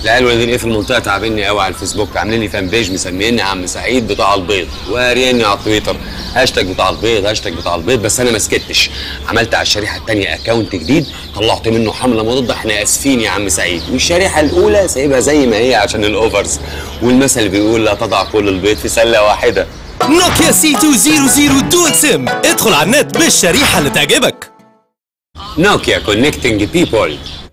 العيال ولادين ايه في المنطقه تعبني قوي على الفيسبوك عاملين لي فان بيج مسميني عم سعيد بتاع البيض وقاريني على تويتر هاشتاج بتاع البيض هاشتاج بتاع البيض بس انا ما سكتش عملت على الشريحه الثانيه اكونت جديد طلعت منه حمله مضاد احنا اسفين يا عم سعيد والشريحه الاولى سايبها زي ما هي عشان الاوفرز والمثل بيقول لا تضع كل البيض في سله واحده نوكيا سي 200 دول سيم ادخل على النت بالشريحة اللي تعجبك نوكيا كونكتنج بيبول